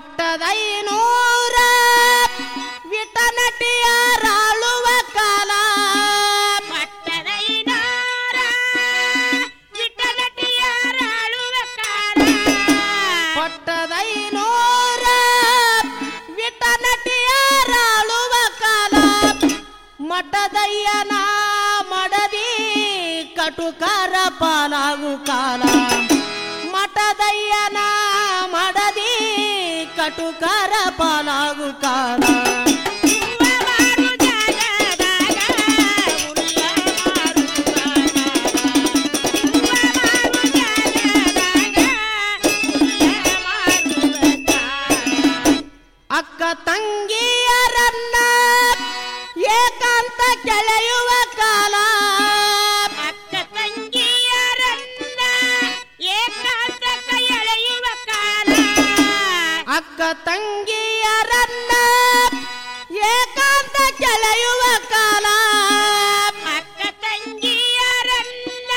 ಪಟ್ಟದೈನೂರ ವಿಟನಟಿಯರಾಳುವ ಕಾಲ ಪಟ್ಟದೈನಾರ ವಿಠಲಟಿಯರಾಳುವ ಕಾಲ ಪಟ್ಟದೈನೂರ ವಿಟನಟಿಯರಾಳುವ ಕಾಲ ಮಠದಯ್ಯನ ಮಡದಿ ಕಟುಕರ ಪಾಲಾಗು ಕಾಲ ಮಠದಯ್ಯನ ಮಡದಿ ಕಟುಕರ ಪಾಲಾಗು ಕಾಲ ಹೂವಮಾರು ಜಾಗದಾಗ ಹುಲ್ಲ ಮಾರುವಾಗ. ಹೂವಮಾರು ಜಾಗದಾಗ ಹುಲ್ಲ ಮಾರುವಾಗ. ಅಕ್ಕ ತಂಗಿಯರನ್ನ ಏಕಾಂತ ಕೆಳೆಯುವ ಕಾಲ ಅಕ್ಕ ತಂಗಿಯರನ್ನ ಏಕಾಂತಕ ಎಳೆಯುವ ಕಾಲ ಅಕ್ಕ ತಂಗಿಯರನ್ನ ಏಕಾಂತ ಕೆಳೆಯುವ ಕಾಲ ಅಕ್ಕ ತಂಗಿಯರನ್ನ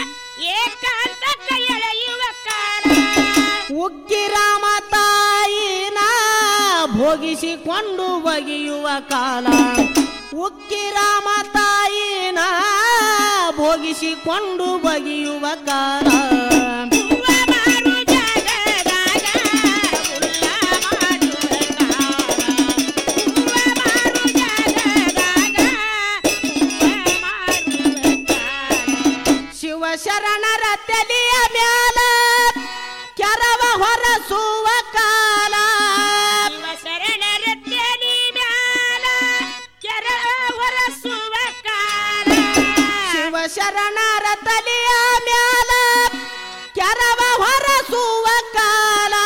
ಏಕಾಂತಕ ಎಳೆಯುವ ಕಾಲ ಉಗ್ಗಿರಾಮ ತಾಯಿನ ಭೋಗಿಸಿಕೊಂಡು ಒಗೆಯುವ ಕಾಲ ಉಕ್ಕಿರಾಮ ತಾಯಿನ ಭೋಗಿಸಿಕೊಂಡು ಬಗೆಯುವ ಕಾಲ ಹೂವ ಮಾರು ಜಾಗದಾಗ ಹುಲ್ಲ ಮಾಡುವ ಕಾಲ. ಹೂವ ಮಾರು ಜಾಗದಾಗ ಹೂವ ಮಾರುವ ಕಾಲ. ಶಿವಶರಣರ ತಲೆಯ ಮ್ಯಾಲ ಕೆರವ ಹೊರಸುವ ಕಾಲ ಶಿವ ಶರಣರ ತಲಿ ಮ್ಯಾಲ ಕೆರ ಹೊರಸುವ ಕಾಲ ಶಿವಶರಣರ ತಲೆಯ ಮ್ಯಾಲ ಕೆರವ ಹೊರಸುವ ಕಾಲ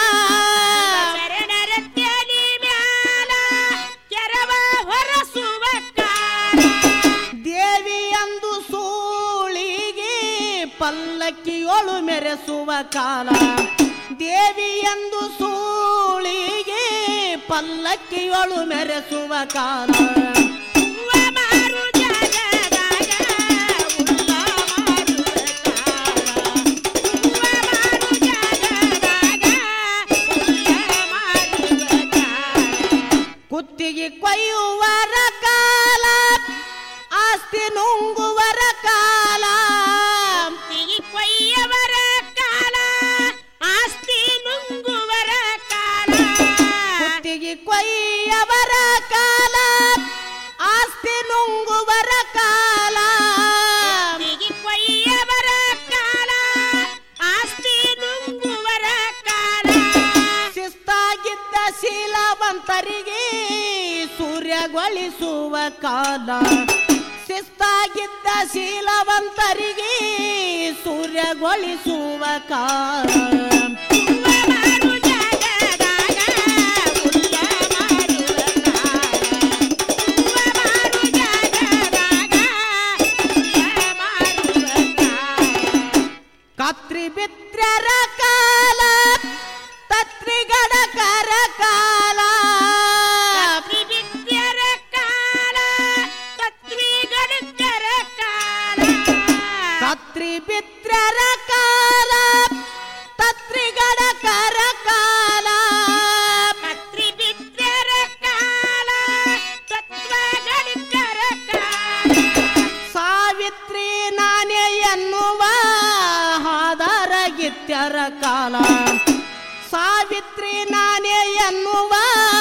ಶರಣರ ತಲಿ ಮ್ಯಾಲ ಕೆರವ ಹೊರಸುವ ಕಾಲ ದೇವಿಯಂದು ಸೂಳಿಗೆ ಪಲ್ಲಕ್ಕಿಯೊಳು ಮೆರೆಸುವ ಕಾಲ ದೇವಿಯಂದು ಸೂಳಿಗೆ ಪಲ್ಲಕ್ಕಿಯೊಳು ಮೆರೆಸುವ ಕಾಲ ಹೂವ ಮಾರು ಜಾಗದಾಗ ಹುಲ್ಲ ಮಾರುವ ಕಾಲ. ಹೂವ ಮಾರು ಜಾಗದಾಗ ಹುಲ್ಲ ಮಾರುವ ಕಾಲ. ಕುತ್ತಿಗೆ ಕೊಯ್ಯುವರ ಕಾಲ ಆಸ್ತಿ ನುಂಗುವರ ಕಾಲ ತಿಗಿ ಕೊಯ್ಯವರ ಕಾಲ ಆಸ್ತಿ ನುಂಗುವರ ಕಾಲ ಕುತ್ತಿಗೆ ಕೊಯ್ಯವರ ಕಾಲ ಆಸ್ತಿ ನುಂಗುವರ ಕಾಲ ತಿಗಿ ಕೊಯ್ಯವರ ಕಾಲ ಆಸ್ತಿ ನುಂಗುವರ ಕಾಲ ಶಿಸ್ತಾಗಿದ್ದ ಶೀಲವಂತರಿಗೆ ಸೂರ್ಯಗೊಳಿಸುವ ಕಾಲ ಶಿಸ್ತಾಗಿದ್ದ ಶೀಲವಂತರಿಗೆ ಸೂರ್ಯಗೊಳಿಸುವ ಕಾಲ ಹೂವ ಮಾರು ಜಾಗದಾಗ ಹುಲ್ಲ ಮಾರುವ ಕಾಲ. ಹೂವ ಮಾರು ಜಾಗದಾಗ ಹುಲ್ಲ ಮಾರುವ ಕಾಲ. ಕತ್ರಿ ಬಿತ್ರರ ಕಾಲ ತತ್ರಿಗಡಕರ ಕಾಲ ಕತ್ರಿ ಬಿದ್ಯರ ಕಾಲ ಕತ್ರಿ ಗಡಕರ ಕಾಲ ಕತ್ರಿ ಬಿತ್ರರ ಕಾಲ ತತ್ರಿಗಡಕರ ಕಾಲ ಕತ್ರಿ ಬಿದ್ಯರ ಕಾಲ ತತ್ವ ಗಡಕರ ಕಾಲ ಸಾವಿತ್ರಿ ನಾನೇ ಎನ್ನುವ ಹಾದರಗಿತ್ಯರ ಕಾಲ ಸಾವಿತ್ರಿ ನಾನೇ ಎನ್ನುವ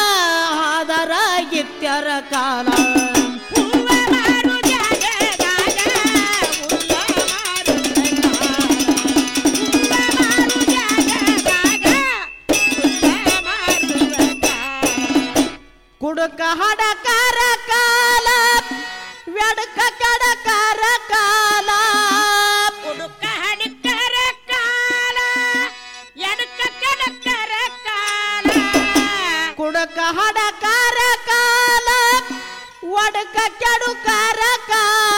ಹಾದರಗಿತ್ಯರ ಕಾಲ ಹೂವ ಮಾರು ಜಾಗದಾಗ ಹುಲ್ಲ ಮಾರುವ ಕಾಲ. ಹೂವ ಮಾರು ಜಾಗದಾಗ ಹುಲ್ಲ ಮಾರುವ ಕಾಲ. ಕುಡುಕ ಹಡಕರ ಕಾಲ ವ್ಯಡಕ ಕಡಕರ ಕಾಲ ಹುಡುಕ ಹಡಕರ ಕಾಲ ಎಡಕ ಕಡಕರ ಕಾಲ ಕುಡುಕ ಹಡಕರ ಕಾಲ ಒಡಕ ಕೆಡುಕರ ಕಾಲ